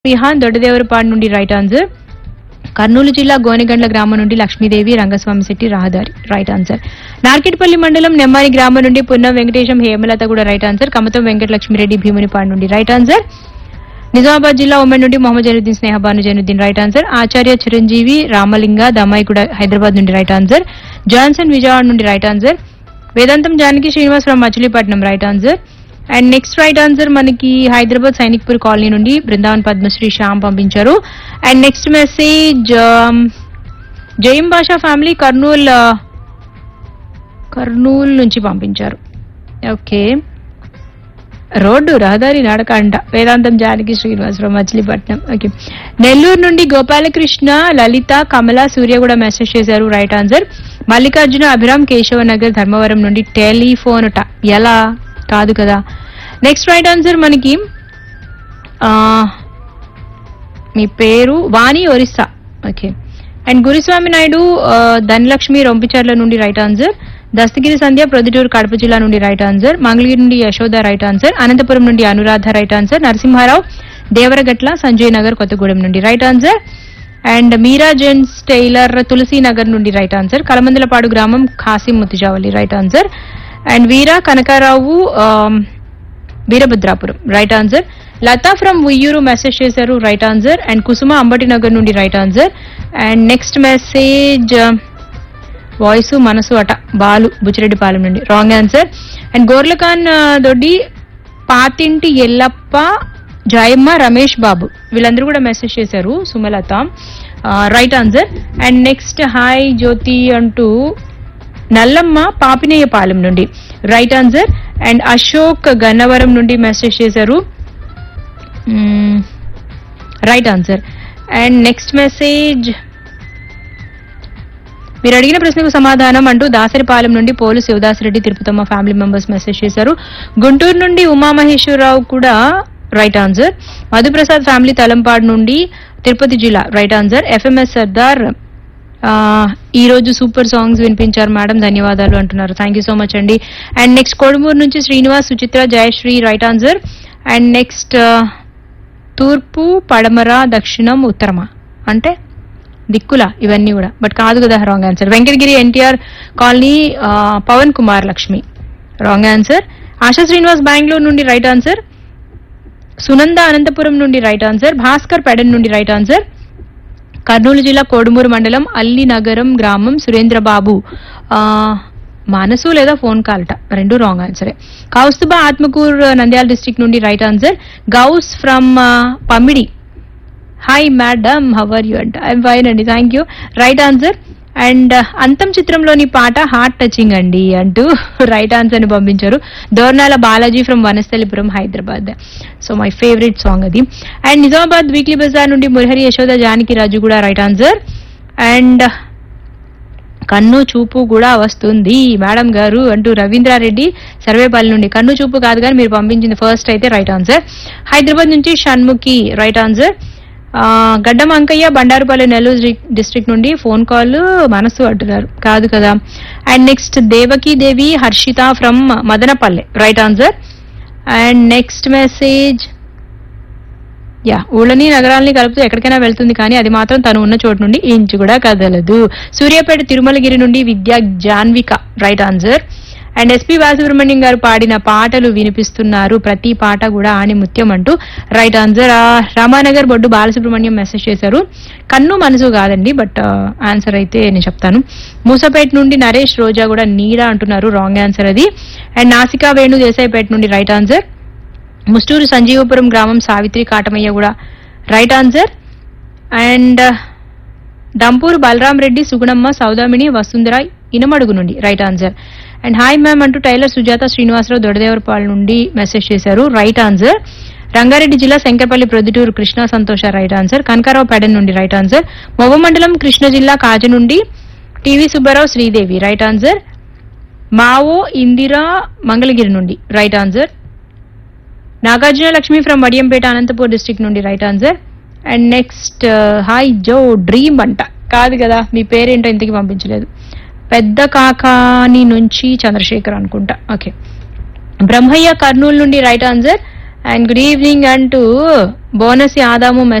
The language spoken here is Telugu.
విహాన్ దొడ్డదేవరపాడు నుండి రైట్ ఆన్సర్ కర్నూలు జిల్లా గోనెగండ్ల గ్రామం నుండి లక్ష్మీదేవి రంగస్వామి శెట్టి రహదారి రైట్ ఆన్సర్ నార్కెట్పల్లి మండలం నెమ్మారి గ్రామం నుండి పున్నం వెంకటేశం హేమలత కూడా రైట్ ఆన్సర్ కమతం వెంకట లక్ష్మిరెడ్డి భీమునిపాడు నుండి రైట్ ఆన్సర్ నిజామాబాద్ జిల్లా ఉమెన్ నుండి మొహమ్మద్ జైనుద్దీన్ స్నేహబాను జైనుద్దీన్ రైట్ ఆన్సర్ ఆచార్య చిరంజీవి రామలింగ దమ్మాయి కూడా హైదరాబాద్ నుండి రైట్ ఆన్సర్ జాన్సన్ విజయవాడ నుండి right answer Vedantam Janaki Srinivas from Machilipatnam right answer and next right answer మనకి హైదరాబాద్ సైనిక్పూర్ కాలనీ నుండి బృందావన్ పద్మశ్రీ శ్యామ్ పంపించారు అండ్ నెక్స్ట్ మెసేజ్ జయం భాషా ఫ్యామిలీ కర్నూల్ ఆ, కర్నూలు నుంచి పంపించారు ఓకే రోడ్డు రహదారి నడక అంట వేదాంతం జానకి శ్రీనివాసరావు మచిలీపట్నం ఓకే నెల్లూరు నుండి గోపాలకృష్ణ లలిత కమల సూర్య కూడా మెసేజ్ చేశారు రైట్ ఆన్సర్ మల్లికార్జున అభిరామ్ కేశవ నగర్ ధర్మవరం నుండి టెలిఫోన్ ట ఎలా కాదు కదా నెక్స్ట్ రైట్ ఆన్సర్ మనకి ఆ, మీ పేరు వాణి ఒరిస్సా ఓకే అండ్ గురుస్వామి నాయుడు ఆ, ధనలక్ష్మి రొంపిచర్ల నుండి రైట్ ఆన్సర్ దస్తగిరి సంధ్య ప్రొద్దుటూరు కడప జిల్లా నుండి రైట్ ఆన్సర్ మంగళగిరి నుండి యశోద రైట్ ఆన్సర్ అనంతపురం నుండి అనురాధ రైట్ ఆన్సర్ నరసింహారావు దేవరగట్ల సంజయ్ నగర్ కొత్తగూడెం నుండి right answer and Meera gents tailor Tulasi Nagar నుండి రైట్ ఆన్సర్ కలమందలపాడు గ్రామం Khasim Muthijavali right answer and Veera Kanakarao um, Veerabhadrapuram right answer Latha from Uyyuru message చేశారు right answer and Kusuma Ambati Nagar నుండి right answer and next message voice మనసు అట బాలు బుచ్చిరెడ్డిపాలెం నుండి రాంగ్ ఆన్సర్ అండ్ గోర్లకాన్ ఆ, దొడ్డి పాతింటి ఎల్లప్ప జయమ్మ రమేష్ బాబు వీళ్ళందరూ కూడా మెసేజ్ చేశారు Sumalatha right answer and next hi Jyothi అంటూ నల్లమ్మ పాపినేయపాలెం నుండి right answer and Ashok Gannavaram నుండి మెసేజ్ చేశారు right answer and next message మీరు అడిగిన ప్రశ్నకు సమాధానం అంటూ దాసరిపాలెం నుండి Polu Shivadasareddy Tirupatamma family members message చేశారు గుంటూరు నుండి ఉమామహేశ్వరరావు కూడా right answer Madhuprasad family Talampadu నుండి తిరుపతి జిల్లా రైట్ ఆన్సర్ ఎఫ్ఎంఎస్ సర్దార్ ఆ, ఈ రోజు సూపర్ సాంగ్స్ వినిపించారు మేడం ధన్యవాదాలు అంటున్నారు థ్యాంక్ యూ సో మచ్ అండి అండ్ నెక్స్ట్ కోడుమూరు నుంచి Srinivas Suchitra Jayasree right answer and next తూర్పు పడమర దక్షిణం ఉత్తరమా అంటే దిక్కుల ఇవన్నీ కూడా బట్ కాదు కదా wrong answer Venkatagiri NTR colony ఆ, పవన్ కుమార్ లక్ష్మి రాంగ్ ఆన్సర్ ఆశా శ్రీనివాస్ బెంగళూరు నుండి రైట్ ఆన్సర్ సునంద అనంతపురం నుండి రైట్ ఆన్సర్ భాస్కర్ పెడన్ నుండి రైట్ ఆన్సర్ కర్నూలు జిల్లా కోడుమూరు మండలం అల్లి నగరం గ్రామం సురేంద్రబాబు ఆ, మనసు లేదా ఫోన్ కాల్ట రెండు రాంగ్ ఆన్సరే కౌస్తుబా ఆత్మకూర్ నంద్యాల డిస్ట్రిక్ట్ నుండి right answer Ghouse from Pamidi hi madam how are you అంట ఐఎమ్ ఫైన్ అండి thank you right answer and Antham చిత్రంలోని పాట హార్ట్ టచింగ్ అండి అంటూ రైట్ ఆన్సర్ ని పంపించారు Dornala Balaji from Vanasthalipuram Hyderabad so my favourite song అది అండ్ నిజామాబాద్ వీక్లీ బజార్ నుండి మురహరి యశోద జానకి రాజు కూడా రైట్ ఆన్సర్ అండ్ కన్ను చూపు కూడా వస్తుంది మేడం గారు అంటూ రవీంద్రారెడ్డి సర్వేపల్లి నుండి కన్ను చూపు కాదు కానీ మీరు పంపించింది ఫస్ట్ అయితే రైట్ ఆన్సర్ హైదరాబాద్ నుంచి షణ్ముఖి రైట్ ఆన్సర్ ఆ, గడ్డం అంకయ్య బండారుపల్లి నెల్లూరు డిస్ట్రిక్ట్ నుండి ఫోన్ కాల్ మనసు అంటున్నారు కాదు కదా and next Devaki Devi Harshitha from Madanapalle right answer and next message యా ఊళ్ళని నగరాలని కలుపుతూ ఎక్కడికైనా వెళ్తుంది కానీ అది మాత్రం తను ఉన్న చోటు నుండి ఇంచు కూడా కదలదు సూర్యాపేట తిరుమలగిరి నుండి Vidya Janvika right answer and SP Balasubrahmanyam గారు పాడిన పాటలు వినిపిస్తున్నారు ప్రతి పాట కూడా ఆణి ముత్యం అంటూ రైట్ ఆన్సర్ ఆ, రామానగర్ బొడ్డు బాలసుబ్రహ్మణ్యం మెసేజ్ చేశారు కన్ను మనసు కాదండి బట్ ఆన్సర్ అయితే నేను చెప్తాను మూసపేట నుండి నరేష్ రోజా కూడా నీడ అంటున్నారు రాంగ్ ఆన్సర్ అది అండ్ నాసికా వేణు దేశాయిపేట నుండి రైట్ ఆన్సర్ ముస్టూరు సంజీవపురం గ్రామం సావిత్రి కాటమయ్య కూడా right answer and Dampuru Balaram Reddy Sugunamma Soudamini Vasundhara Inamadugu నుండి right answer and hi ma'am అంటూ టైలర్ సుజాత శ్రీనివాసరావు దొడదేవరపాల్ నుండి మెసేజ్ చేశారు రైట్ ఆన్సర్ రంగారెడ్డి జిల్లా శంకరపల్లి ప్రొద్దుటూరు కృష్ణ సంతోష రైట్ ఆన్సర్ కనకారావు పెడన్ నుండి రైట్ ఆన్సర్ మొవ మండలం కృష్ణ జిల్లా కాజు నుండి TV Subbarao Sridevi right answer Mao Indira Mangalagiri నుండి right answer Nagarjuna Lakshmi from Vadiyampeta Anantapur district నుండి right answer and next hi జో డ్రీమ్ అంట కాదు కదా మీ పేరేంటో ఇంతకి పంపించలేదు పెద్ద కాకాని నుంచి చంద్రశేఖర్ అనుకుంటా ఓకే బ్రహ్మయ్య కర్నూలు నుండి right answer and good evening అంటూ బోనసి ఆదాము